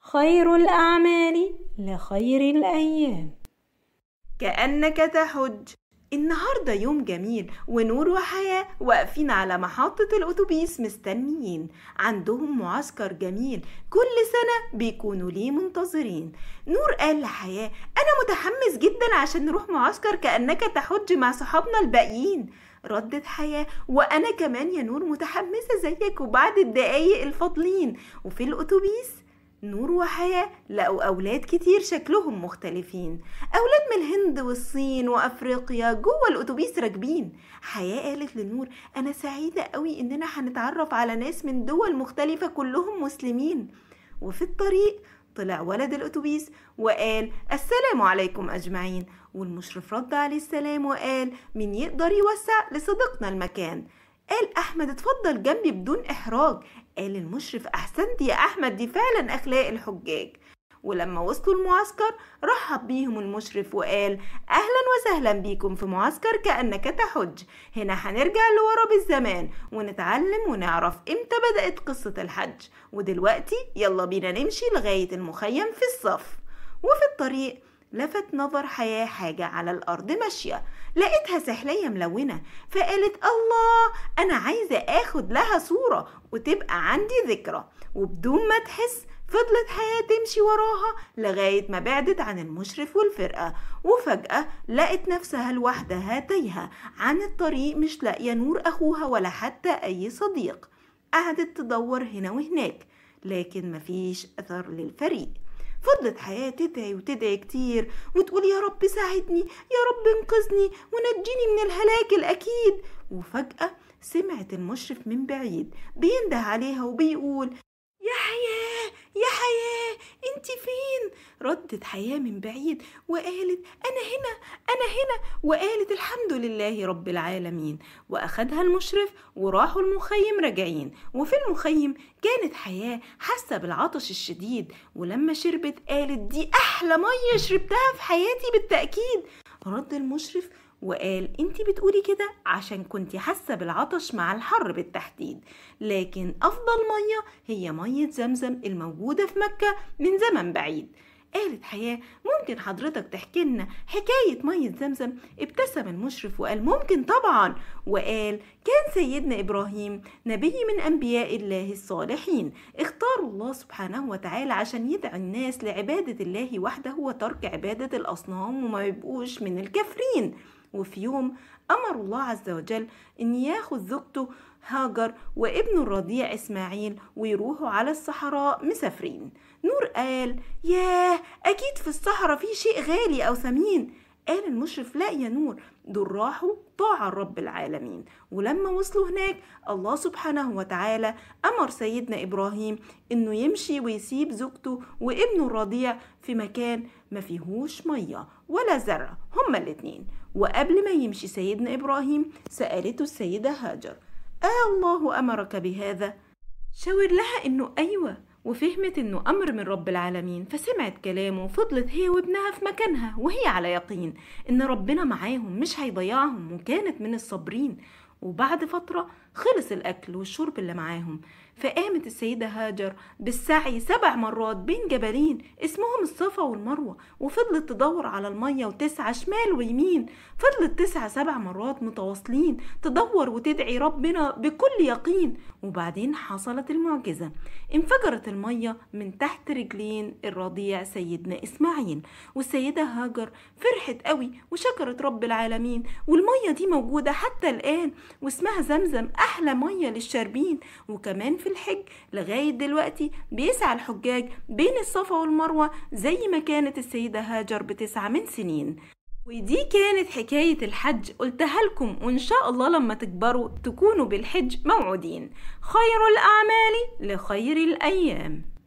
خير الأعمال لخير الأيام كأنك تحج النهاردة يوم جميل ونور وحياة واقفين على محطة الأتوبيس مستنيين عندهم معسكر جميل كل سنة بيكونوا ليه منتظرين نور قال لحياة أنا متحمس جدا عشان نروح معسكر كأنك تحج مع صحابنا الباقيين ردت حياة وأنا كمان يا نور متحمسة زيك وبعد الدقايق الفاضلين وفي الأتوبيس نور وحياة لقوا أولاد كتير شكلهم مختلفين أولاد من الهند والصين وأفريقيا جوه الأتوبيس راكبين حياة قالت لنور أنا سعيدة قوي إننا هنتعرف على ناس من دول مختلفة كلهم مسلمين وفي الطريق طلع ولد الأتوبيس وقال السلام عليكم أجمعين والمشرف رد عليه السلام وقال مين يقدر يوسع لصديقنا المكان قال أحمد اتفضل جنبي بدون إحراج قال المشرف أحسنت يا أحمد دي فعلا أخلاق الحجاج ولما وصلوا المعسكر رحب بيهم المشرف وقال أهلا وسهلا بيكم في معسكر كأنك تحج هنا هنرجع لورا بالزمان ونتعلم ونعرف إمتى بدأت قصة الحج ودلوقتي يلا بينا نمشي لغاية المخيم في الصف وفي الطريق لفت نظر حياة حاجة على الأرض ماشية لقيتها سحلية ملونة فقالت الله أنا عايزة آخد لها صورة وتبقى عندي ذكرى وبدون ما تحس فضلت حياة تمشي وراها لغاية ما بعدت عن المشرف والفرقة وفجأة لقت نفسها لوحدها تايهة عن الطريق مش لاقية نور أخوها ولا حتى أي صديق قعدت تدور هنا وهناك لكن مفيش أثر للفريق فضلت حياة تدعي وتدعي كتير وتقول يا رب ساعدني يا رب انقذني ونجيني من الهلاك الأكيد وفجأة سمعت المشرف من بعيد بينده عليها وبيقول يا حياة يا حياة انت فين ردت حياة من بعيد وقالت انا هنا انا هنا وقالت الحمد لله رب العالمين واخدها المشرف وراحوا المخيم راجعين وفي المخيم كانت حياة حاسة بالعطش الشديد ولما شربت قالت دي احلى مية شربتها في حياتي بالتأكيد رد المشرف وقال انت بتقولي كده عشان كنت حاسه بالعطش مع الحر بالتحديد لكن افضل ميه هي ميه زمزم الموجوده في مكه من زمن بعيد قالت حياة ممكن حضرتك تحكي لنا حكاية مية زمزم ابتسم المشرف وقال ممكن طبعا وقال كان سيدنا إبراهيم نبي من أنبياء الله الصالحين اختاروا الله سبحانه وتعالى عشان يدعي الناس لعبادة الله وحده وترك عبادة الأصنام وما يبقوش من الكافرين وفي يوم أمر الله عز وجل أن ياخذ زوجته هاجر وابنه الرضيع إسماعيل ويروحوا على الصحراء مسافرين نور قال ياه أكيد في الصحراء في شيء غالي أو ثمين قال المشرف لا يا نور دول راحوا طاعة رب العالمين ولما وصلوا هناك الله سبحانه وتعالى أمر سيدنا إبراهيم إنه يمشي ويسيب زوجته وابنه الرضيع في مكان ما فيهوش مية ولا زرع هما الاتنين وقبل ما يمشي سيدنا إبراهيم سألته السيدة هاجر آه الله أمرك بهذا شاور لها إنه أيوة وفهمت إنه أمر من رب العالمين فسمعت كلامه وفضلت هي وابنها في مكانها وهي على يقين إن ربنا معاهم مش هيضيعهم وكانت من الصابرين وبعد فترة خلص الأكل والشرب اللي معاهم فقامت السيدة هاجر بالسعي سبع مرات بين جبلين اسمهم الصفا والمروة وفضلت تدور على المية وتسعى شمال ويمين فضلت تسعى سبع مرات متواصلين تدور وتدعي ربنا بكل يقين وبعدين حصلت المعجزة انفجرت المية من تحت رجلين الرضيع سيدنا إسماعيل والسيدة هاجر فرحت قوي وشكرت رب العالمين والمية دي موجودة حتى الآن واسمها زمزم أحلى مية للشاربين وكمان في الحج لغاية دلوقتي بيسعى الحجاج بين الصفا والمروة زي ما كانت السيدة هاجر بتسعى من سنين ودي كانت حكاية الحج قلتها لكم وإن شاء الله لما تكبروا تكونوا بالحج موعودين خير الأعمال لخير الأيام